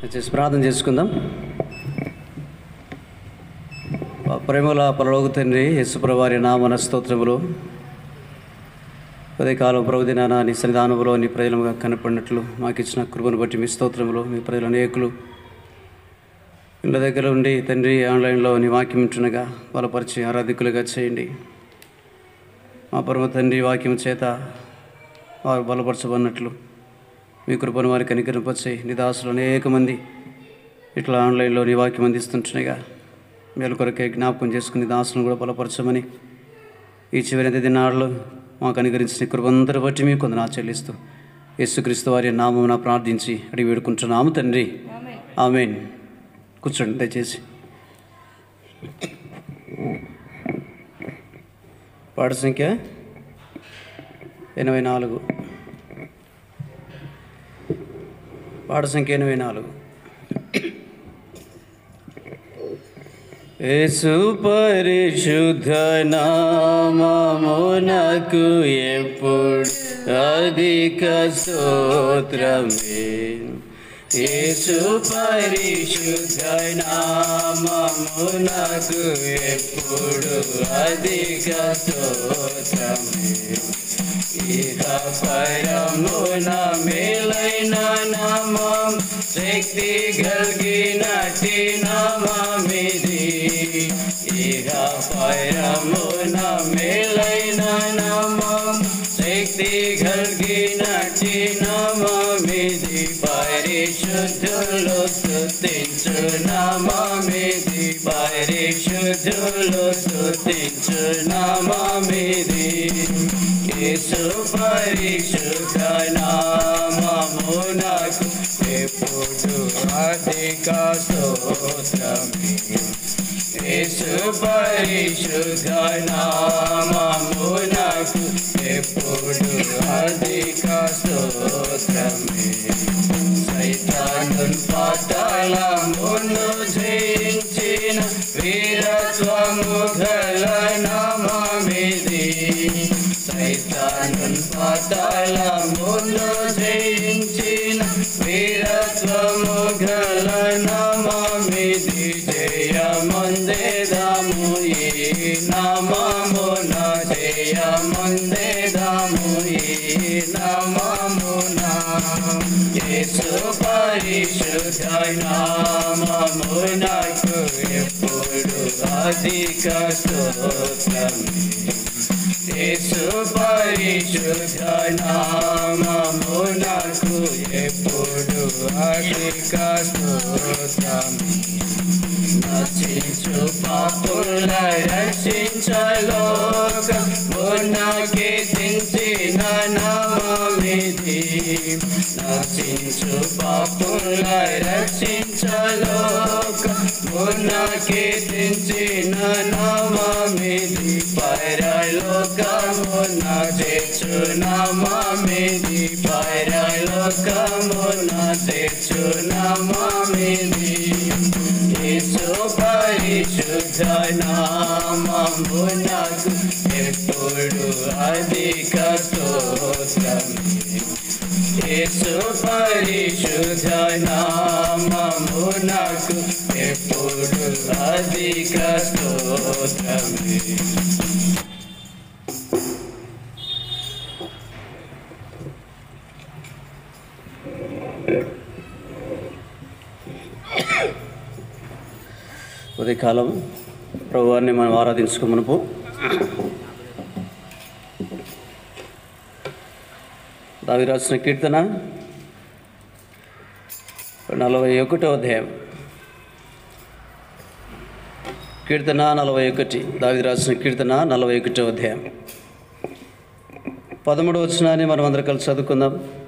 వచ్చేసి ప్రార్థన చేసుకుందాం మా ప్రేమల పరలోక తండ్రి యేసుప్రవారి నామన స్తోత్రములు ఉదయకాలం ప్రభు దినాన నీ సన్నిధానములో నీ ప్రజలుగా కనపడినట్లు మాకు ఇచ్చిన కృపను బట్టి మీ స్తోత్రములు మీ ప్రజల అనేకులు ఇళ్ళ దగ్గర ఉండి తండ్రి ఆన్లైన్లో నీ వాక్యం ఉంటుండగా బలపరిచి ఆరాధికులుగా చేయండి మా పరమ తండ్రి వాక్యం చేత వారు బలపరచబడినట్లు మీ కృపను వారికి అనుకరింపచ్చి నీ దాసులు అనేక మంది ఇట్లా ఆన్లైన్లో నీ వాక్యం అందిస్తుంటున్నాయిగా మేలు కొరకే జ్ఞాపకం చేసుకుని దాసులను కూడా బలపరచమని ఈ చివరి దినాళ్ళు మాకు అనుకరించిన కృపందరి బట్టి మీ కొందరు చెల్లిస్తూ యేసుక్రీస్తు వారి నామమున ప్రార్థించి అడిగి వేడుకుంటున్నాము తండ్రి ఆమెన్ కూర్చోండి దయచేసి పాట సంఖ్య ఎనభై నాలుగు పాట సంఖ్య ఎనభై నాలుగు యేసు పరిశుద్ధ నామమునకు ఎప్పుడు అధిక స్తోత్రమే యేసు పరిశుద్ధ నామమునకు ఎప్పుడు అధిక స్తోత్రమే ఇహ పరమున మేలైన నామం శక్తి కలిగినటి నామమిది ఇహ పరమున మేలైన నామం శక్తి కలిగినటి నామమిది పరిశుద్ధులు స్తుతించు నామమిది పరిశుద్ధులు స్తుతించు నామమిది యేసు పరిశుద్ధ నామమునకు ఎప్పుడు అధిక స్తోత్రమే యేసు పరిశుద్ధ నామమునకు ఎప్పుడు అధిక స్తోత్రమే సైతాను పాతాళమును జయించిన వీరత్వము గల నామమిది సైతాను పాతాళమును జయించిన వీరత్వము గల నామమిది జయమందేదాము ఈ నామమున జయమందేదాము ఈ నామమున యేసు పరిశుద్ధ నామమునకు ఎప్పుడు అధిక స్తోత్రమే యేసు పరిశుద్ధ నామమునకు ఎప్పుడు అధిక స్తోత్రమే నశించు పాపుల రక్షించలోక మునకి దించిన నామమిది నశించు పాపుల రక్షించలోక మునకి దించిన నామమిది పరలోకమున చేర్చు నామమిది పరలోకమున చేర్చు నామమిది యేసు పరిశుద్ధ నామమునకు ఎప్పుడు అధిక స్తోత్రమే యేసు పరిశుద్ధ నామమునకు ఎప్పుడు అధిక స్తోత్రమే ఉదయకాలం ప్రభువారిని మనం ఆరాధించుకోమనుపు దావి రాసిన కీర్తన నలభై ఒకటో అధ్యాయం కీర్తన నలభై ఒకటి దావి రాసిన కీర్తన నలభై ఒకటో అధ్యాయం పదమూడు వచ్చినాన్ని మనం అందరం కలిసి చదువుకుందాం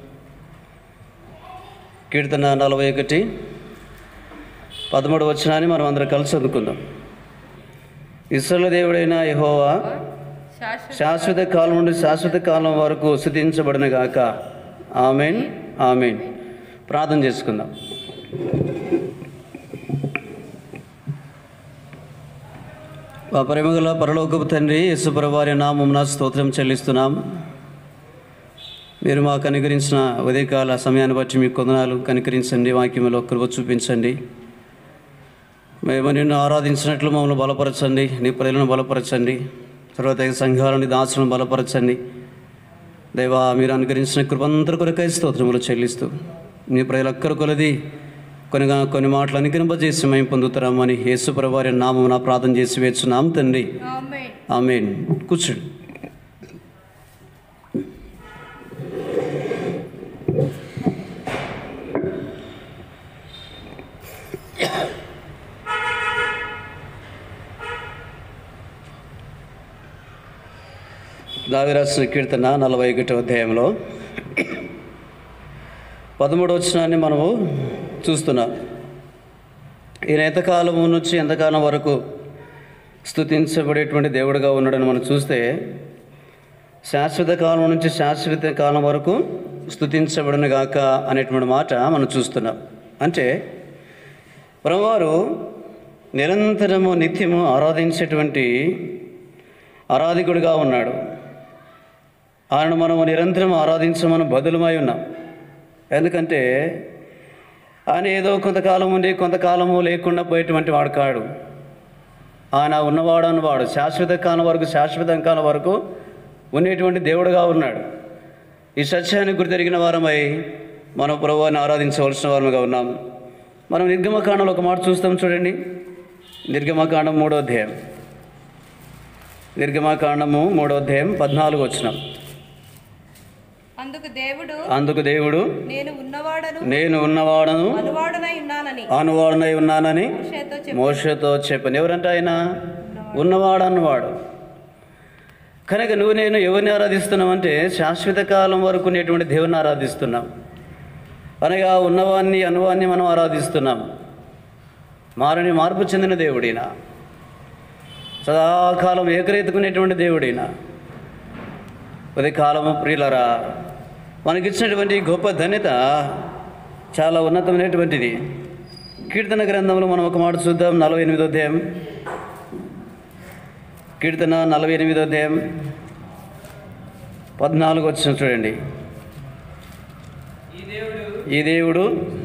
కీర్తన నలభై ఒకటి పదమూడు వచ్చినాన్ని మనం అందరం కలిసి చదువుకుందాం ఇస్రాయేలు దేవుడైన యెహోవా శాశ్వత కాలం నుండి శాశ్వత కాలం వరకు స్థుతించబడిన గాక ఆమెన్ ఆమెన్ ప్రార్థన చేసుకుందాం మా ప్రేమగల పరలోకపు తండ్రి యేసుప్రభారి నామమున స్తోత్రం చెల్లిస్తున్నాం మీరు మాకు అనుగ్రహించిన ఉదయకాల సమయాన్ని బట్టి మీకు కొందనాలు కనికరించండి వాక్యంలో కృప చూపించండి మేము నిన్ను ఆరాధించినట్లు మమ్మల్ని బలపరచండి నీ ప్రజలను బలపరచండి తర్వాత ఈ సంఘాలని దాసులను బలపరచండి దేవా మీరు అనుగ్రహించిన కృపంతరు కొరకై స్తోత్రములు చెల్లిస్తూ మీ ప్రజలక్కరు కొలది కొనిగా కొన్ని మాటలు అనుగ్రహింపజేసి మేము పొందుతామని యేసు ప్రభారి నామం నా ప్రార్థన చేసి వేచున్నాం తండ్రి ఆమేన్ ఆమెన్ కూర్చోండి దావిరాసిన కీర్తన నలభై ఒకటో అధ్యాయంలో పదమూడు వచ్చినాన్ని మనము చూస్తున్నాం ఈయన ఎంతకాలం నుంచి ఎంతకాలం వరకు స్తుతించబడేటువంటి దేవుడుగా ఉన్నాడని మనం చూస్తే శాశ్వత కాలం నుంచి శాశ్వత కాలం వరకు స్తుతించబడును గాక అనేటువంటి మాట మనం చూస్తున్నాం అంటే ప్రభువారు నిరంతరము నిత్యము ఆరాధించేటువంటి ఆరాధికుడిగా ఉన్నాడు ఆయనను మనము నిరంతరం ఆరాధించమని బదులమై ఉన్నాం ఎందుకంటే ఆయన ఏదో కొంతకాలం ఉండి కొంతకాలము లేకుండా పోయేటువంటి వాడు కాడు ఆయన ఉన్నవాడు అన్నవాడు శాశ్వత కాలం వరకు శాశ్వత కాలం వరకు ఉండేటువంటి దేవుడుగా ఉన్నాడు ఈ సత్యాన్ని గుర్తెరిగిన వారమై మనం ప్రభువాన్ని ఆరాధించవలసిన వారముగా ఉన్నాం మనం నిర్గమకాండంలో ఒక మాట చూస్తాం చూడండి నిర్గమకాండం మూడో అధ్యాయం నిర్గమకాండము మూడో అధ్యాయం పద్నాలుగు వచ్చినాం అందుకు దేవుడు అందుకు దేవుడు నేను ఉన్నవాడను నేను ఉన్నవాడను అనువాడనై ఉన్నానని అనువాడనై ఉన్నానని మోషేతో చెప్పి మోషతో చెప్పాను ఎవరంటే ఆయన ఉన్నవాడు అన్నవాడు కనుక నువ్వు నేను ఎవరిని ఆరాధిస్తున్నామంటే శాశ్వత కాలం వరకు ఉండేటువంటి దేవుని ఆరాధిస్తున్నాం అనగా ఉన్నవాన్ని అనువాన్ని మనం ఆరాధిస్తున్నాం మారని మార్పు చెందిన దేవుడిన సదాకాలం ఏకరీతుకునేటువంటి దేవుడిన ఉదయ కాలము ప్రియులరా మనకిచ్చినటువంటి గొప్ప ధన్యత చాలా ఉన్నతమైనటువంటిది కీర్తన గ్రంథంలో మనం ఒక మాట చూద్దాం నలభై ఎనిమిదో అధ్యాయం కీర్తన నలభై ఎనిమిదో అధ్యాయం పద్నాలుగు వచ్చిన చూడండి ఈ దేవుడు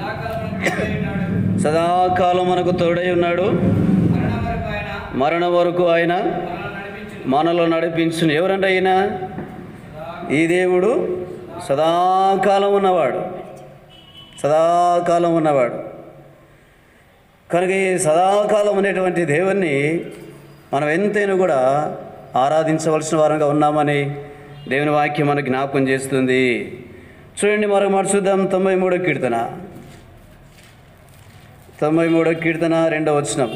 సదాకాలం మనకు తోడై ఉన్నాడు మరణ వరకు ఆయన మనలో నడిపించును ఎవరంటే ఆయన ఈ దేవుడు సదాకాలం ఉన్నవాడు సదాకాలం ఉన్నవాడు కనుక ఈ సదాకాలం ఉండేటువంటి దేవుణ్ణి మనం ఎంతైనా కూడా ఆరాధించవలసిన వారంగా ఉన్నామని దేవుని వాక్యం మనకు జ్ఞాపకం చేస్తుంది చూడండి మరొక మాట చూద్దాం తొంభై మూడో కీర్తన తొంభై మూడో కీర్తన రెండో వచనం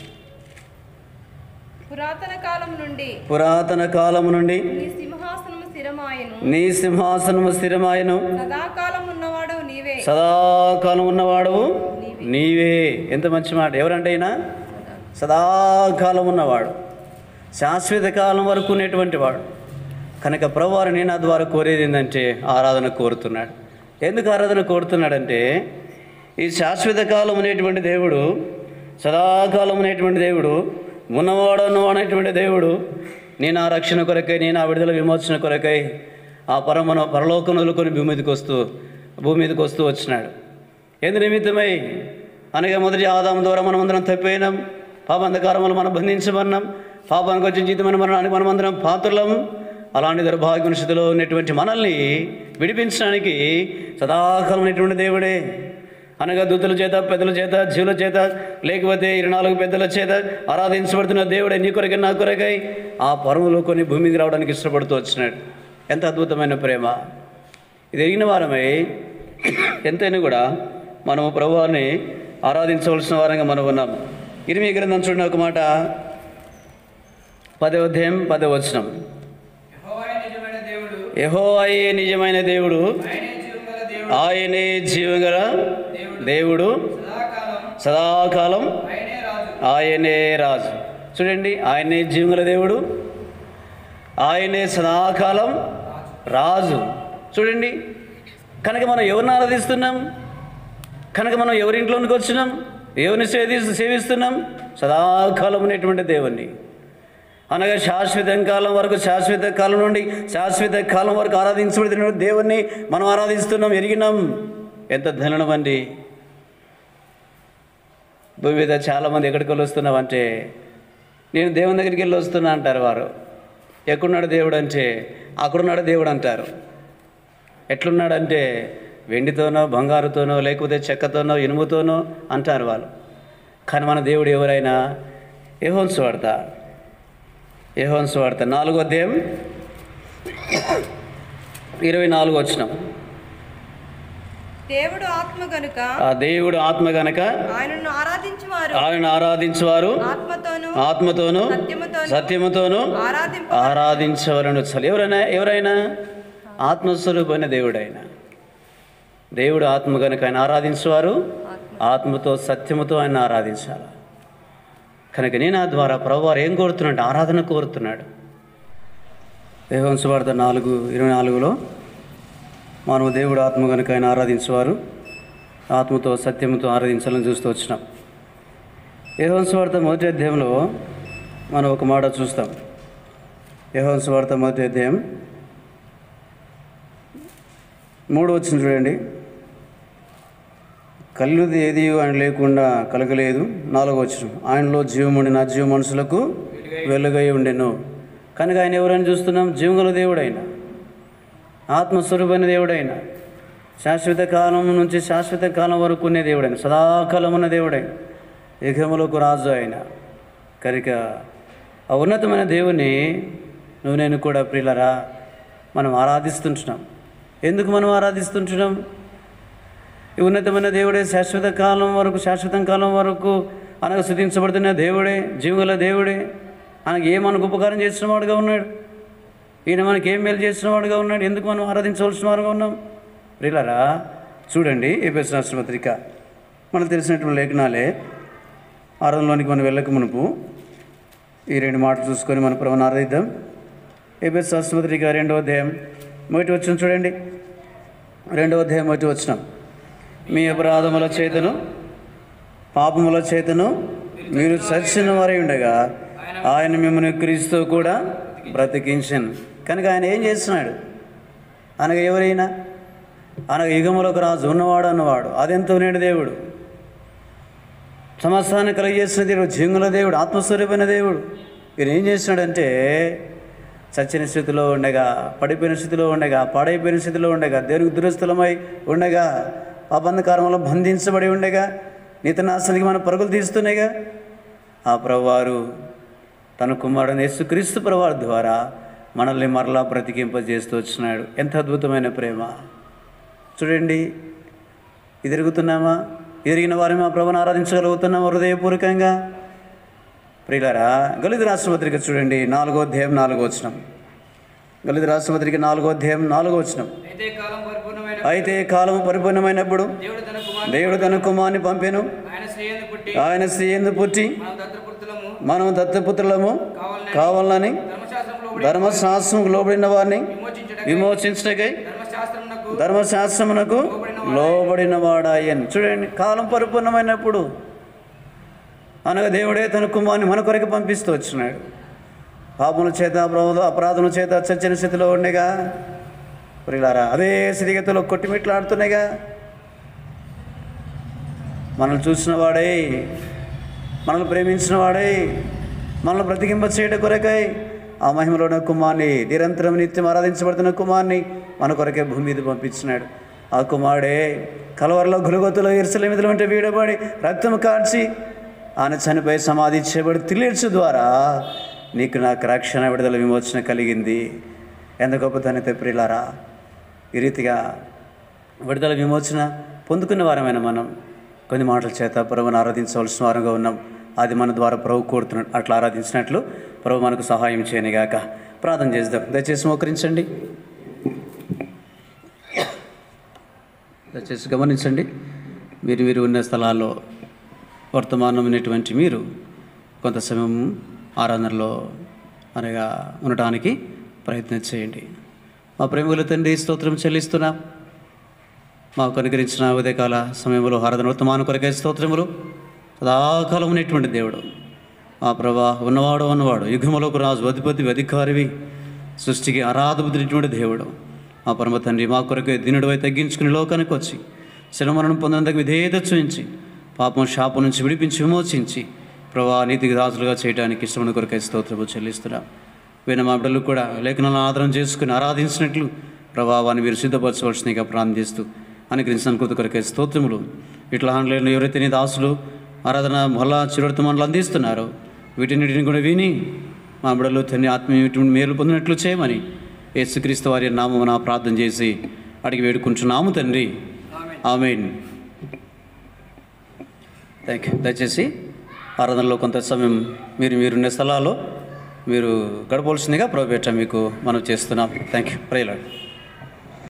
పురాతన కాలం నుండి పురాతన కాలము నుండి నీ సింహాసనము స్థిరమాయను నీ సింహాసనము స్థిరమాయను సదాకాలం ఉన్నవాడు నీవే సదాకాలం ఉన్నవాడు నీవే ఎంత మంచి మాట ఎవరంటే అయినా సదాకాలం ఉన్నవాడు శాశ్వత కాలం వరకు ఉండేటువంటి వాడు కనుక ప్రభువారు నేను నా ద్వారా కోరేది ఏంటంటే ఆరాధన కోరుతున్నాడు ఎందుకు ఆరాధన కోరుతున్నాడంటే ఈ శాశ్వత కాలం అనేటువంటి దేవుడు సదాకాలం అనేటువంటి దేవుడు ఉన్నవాడు ఉన్నవాడనేటువంటి దేవుడు నేను ఆ రక్షణ కొరకై నేను ఆ విడుదల విమోచన కొరకై ఆ పరమను పరలోకం వదులుకొని భూమి మీదకి వస్తూ భూమి మీదకి వస్తూ వచ్చినాడు ఎందు నిమిత్తమై అనగా మొదటి ఆదాం ద్వారా మనమందరం తప్పిపోయినాం పాపంధకారం వల్ల మనం బంధించబడినాం పాపానికి వచ్చిన జీవితం మరణానికి మనమందరం పాత్రలం అలాంటి దుర్భాగ్య స్థితిలో ఉన్నటువంటి మనల్ని విడిపించడానికి సదాకాలం ఉన్నటువంటి దేవుడే అనగా దూతుల చేత పెద్దల చేత జీవుల చేత లేకపోతే ఇరవై నాలుగు పెద్దల చేత ఆరాధించబడుతున్న దేవుడే నీ కొరకై నా కొరకై ఆ పరములో కొన్ని భూమికి రావడానికి ఇష్టపడుతూ వచ్చినాడు ఎంత అద్భుతమైన ప్రేమ ఇది ఎరిగిన వారమై ఎంతైనా కూడా మనము ప్రభువాన్ని ఆరాధించవలసిన వారంగా మనం ఉన్నాం ఇరిమి గ్రంథం చూడండి ఒక మాట పదవ అధ్యాయం పదవ వచనం యెహోవాయే నిజమైన దేవుడు యహో అయ్యే నిజమైన దేవుడు ఆయనే జీవగల దేవుడు ఆయనే జీవగల దేవుడు సదాకాలం సదాకాలం ఆయనే రాజు ఆయనే రాజు చూడండి ఆయనే జీవగల దేవుడు ఆయనే సదాకాలం రాజు చూడండి కనుక మనం ఎవరిని ఆరాధిస్తున్నాం కనుక మనం ఎవరి ఇంట్లోనికి వచ్చినాం ఎవరిని సేవి సేవిస్తున్నాం సదాకాలం ఉన్నటువంటి దేవుణ్ణి అనగా శాశ్వత కాలం వరకు శాశ్వత కాలం నుండి శాశ్వత కాలం వరకు ఆరాధించబడిన దేవుణ్ణి మనం ఆరాధిస్తున్నాం ఎరిగినాం ఎంత ధనం అండి భూమి మీద చాలామంది ఎక్కడికి వెళ్ళి వస్తున్నామంటే నేను దేవుని దగ్గరికి వెళ్ళి వస్తున్నా అంటారు వారు ఎక్కడున్నాడు దేవుడు అంటే అక్కడున్నాడు దేవుడు అంటారు ఎట్లున్నాడంటే వెండితోనో బంగారుతోనో లేకపోతే చెక్కతోనో ఇనుముతోనో అంటారు వాళ్ళు కానీ మన దేవుడు ఎవరైనా ఏహోన్స్ వాడతా ఏహోన్స్ వాడతా నాలుగో అధ్యాయం ఇరవై నాలుగు వచ్చినాం దేవుడు ఆత్మ గనుక ఆ దేవుడు ఆత్మ గనక ఆయనను ఆరాధించువారు ఆయన ఆరాధించువారు ఆత్మతోను ఆత్మతోను సత్యముతోను సత్యముతోను ఆరాధింప ఆరాధించవలను చాలు ఎవరైనా ఎవరైనా ఆత్మస్వరూపమైన దేవుడైన దేవుడు ఆత్మ కనుక ఆయన ఆరాధించేవారు ఆత్మతో సత్యముతో ఆయన ఆరాధించాలి కనుక నేను ఆ ద్వారా ప్రభువారు ఏం కోరుతున్నాడు ఆరాధన కోరుతున్నాడు దేవంశవార్త నాలుగు ఇరవై నాలుగులో మనము దేవుడు ఆత్మ కనుక ఆయన ఆరాధించేవారు ఆత్మతో సత్యముతో ఆరాధించాలని చూస్తూ వచ్చినాం యహోన్స్వార్త మొదటి అధ్యాయంలో మనం ఒక మాట చూస్తాం యహోన్స్వార్త మొదటి అధ్యాయం మూడు వచ్చింది చూడండి కళ్ళుది ఏది ఆయన లేకుండా కలగలేదు నాలుగో వచ్చిన ఆయనలో జీవముండి నా జీవ మనుషులకు వెలుగై ఉండెను కనుక ఆయన ఎవరైనా చూస్తున్నాం జీవగల దేవుడైన ఆత్మస్వరూపమైన దేవుడైన శాశ్వత కాలం నుంచి శాశ్వత కాలం వరకు ఉండే దేవుడైన సదాకాలం ఉన్న దేవుడైన యుగములకు రాజు ఆయన కనుక ఆ ఉన్నతమైన దేవుని నువ్వు నేను కూడా ప్రియులరా మనం ఆరాధిస్తుంటున్నాం ఎందుకు మనం ఆరాధిస్తుంటున్నాం ఈ ఉన్నతమైన దేవుడే శాశ్వత కాలం వరకు శాశ్వత కాలం వరకు అనగా స్థుతించబడుతున్న దేవుడే జీవుగల దేవుడే ఆయనకి ఏ మనకు ఉపకారం చేసిన వాడుగా ఉన్నాడు ఈయన మనకి ఏం మేలు చేసిన వాడుగా ఉన్నాడు ఎందుకు మనం ఆరాధించవలసిన వారుగా ఉన్నాం ప్రియులరా చూడండి ఏపీఎస్ రాష్ట్ర పత్రిక మనకు తెలిసినటువంటి లేఖనాలే ఆరంలోనికి మనం వెళ్ళక మునుపు ఈ రెండు మాటలు చూసుకొని మన ప్రభుని ఆరాధిద్దాం ఏపీఎస్ రాష్ట్ర పత్రిక రెండవ అధ్యాయం మొదటి వచ్చిన చూడండి రెండవ అధ్యాయం మొదటి వచ్చినాం మీ అపరాధముల చేతను పాపముల చేతను మీరు చచ్చిన వారై ఉండగా ఆయన మిమ్మల్ని క్రీస్తు కూడా బ్రతికించను కనుక ఆయన ఏం చేస్తున్నాడు అనగా ఎవరైనా అనగా యుగములకు రాజు ఉన్నవాడు అన్నవాడు అదెంతో నేడు దేవుడు సమస్తాన్ని కలిగజేసిన దేవుడు జీవుల దేవుడు ఆత్మస్వరూపమైన దేవుడు ఈయన ఏం చేస్తున్నాడంటే చచ్చిన స్థితిలో ఉండగా పడిపోయిన స్థితిలో ఉండగా పాడైపోయిన స్థితిలో ఉండగా దేవునికి దురస్థలమై ఉండగా అబంధకారంలో బంధించబడి ఉండగా నీతనాశనికి మన పరుగులు తీస్తున్నాయిగా ఆ ప్రభువారు తన కుమారుడు యేసుక్రీస్తు ప్రభువారి ద్వారా మనల్ని మరలా బ్రతికింపజేస్తూ వచ్చినాడు ఎంత అద్భుతమైన ప్రేమ చూడండి ఇది ఎరుగుతున్నామా ఎరిగిన వారిని మా ప్రభుని ఆరాధించగలుగుతున్నామా హృదయపూర్వకంగా ప్రియులరా గలిత రాష్ట్రపత్రిక చూడండి నాలుగో అధ్యాయం నాలుగో వచనం గలిత రాష్ట్రపత్రిక నాలుగో అధ్యాయం నాలుగో వచనం అయితే కాలం పరిపూర్ణమైన అయితే కాలం పరిపూర్ణమైనప్పుడు దేవుడు తన కుమారు దేవుడు తన కుమార్ని పంపెను ఆయన శ్రేయందు పుట్టి ఆయన స్త్రీ ఎందు పుట్టి మనం దత్తపుత్రులము మనం దత్తపుత్రులము కావాలని ధర్మశాస్త్రంలో ధర్మశాస్త్రం లోబడిన వారిని విమోచించడం విమోచించటకై ధర్మశాస్త్రమునకు ధర్మశాస్త్రమునకు లోబడిన వాడాయని చూడండి కాలం పరిపూర్ణమైనప్పుడు అనగా దేవుడే తన కుమార్ని మన కొరకు పంపిస్తూ వచ్చినాడు పాపముల చేత అపరాధ అపరాధముల చేత చచ్చిన స్థితిలో ఉండేగా ప్రియులారా అదే స్థితిగతిలో కొట్టిమిట్లాడుతున్నాయిగా మనల్ని చూసిన వాడే మనల్ని ప్రేమించిన వాడే మనల్ని బ్రతికింప చేయడం కొరకై ఆ మహిమలోని కుమార్ని నిరంతరం నిత్యం ఆరాధించబడుతున్న కుమార్ని మన కొరకే భూమి మీద పంపించినాడు ఆ కుమారుడే కలవరలో గురుగొత్తులో ఇరుసల వంటి వీడబడి రక్తము కార్చి ఆయన చనిపోయి సమాధి చేయబడి తిలేర్చు ద్వారా నీకు నాకు రక్షణ విడుదల విమోచన కలిగింది ఎంత గొప్ప ధన్యత ప్రియులారా ఈ రీతిగా విడుదల విమోచన పొందుకున్న వారమైన మనం కొన్ని మాటల చేత ప్రభుని ఆరాధించవలసిన వారంగా ఉన్నాం అది మన ద్వారా ప్రభు కోరుతున్నాడు అట్లా ఆరాధించినట్లు ప్రభు మనకు సహాయం చేయనిగాక ప్రార్థన చేద్దాం దయచేసి మోకరించండి దయచేసి గమనించండి మీరు మీరు ఉన్న స్థలాల్లో వర్తమానం ఉన్నటువంటి మీరు కొంత సమయం ఆరాధనలో అనగా ఉండటానికి ప్రయత్నం చేయండి మా ప్రేమల తండ్రి స్తోత్రం చెల్లిస్తున్నాం మాకు అనుగ్రహించిన ఉదయకాల సమయంలో ఆరాధన వర్తమాన కొరకై స్తోత్రములు సదాకాలం ఉన్నటువంటి దేవుడు ఆ ప్రభా ఉన్నవాడు ఉన్నవాడు యుగములకు రాజు అధిపతి అధికారివి సృష్టికి ఆరాధబుద్ధినటువంటి దేవుడు ఆ పరమ తండ్రి మా కొరకు దీనుడివై తగ్గించుకుని లోకానికి వచ్చి శిలమరణం పొందినందుకు విధేయత చూపించి పాపం శాపం నుంచి విడిపించి విమోచించి ప్రభా నీతికి దాసులుగా చేయడానికి ఇష్టమైన కొరకై స్తోత్రము చెల్లిస్తున్నా విన మా బిడ్డలు కూడా లేఖనాలను ఆధారం చేసుకుని ఆరాధించినట్లు ప్రభావాన్ని మీరు సిద్ధపరచవలసినగా ప్రార్థిస్తూ అనుగ్రహించిన కృత కొరకై స్తోత్రములు ఇట్లా ఆన్లైన్లో ఎవరైతే నీ దాసులు ఆరాధన మళ్ళా చిరువర్తమానాలు అందిస్తున్నారో వీటిని కూడా విని మా బిడ్డలు తన్ని ఆత్మీయ మేలు పొందినట్లు చేయమని యేసుక్రీస్తు వారి నామమున ప్రార్థన చేసి అడిగి వేడుకుంటున్నాము తండ్రి ఆమెన్ థ్యాంక్ యూ దయచేసి ఆరాధనలో కొంత సమయం మీరు మీరున్న స్థలాల్లో మీరు గడపవలసిందిగా ప్రభుపేట మీకు మనం చేస్తున్నాం థ్యాంక్ యూ ప్రైలాడ్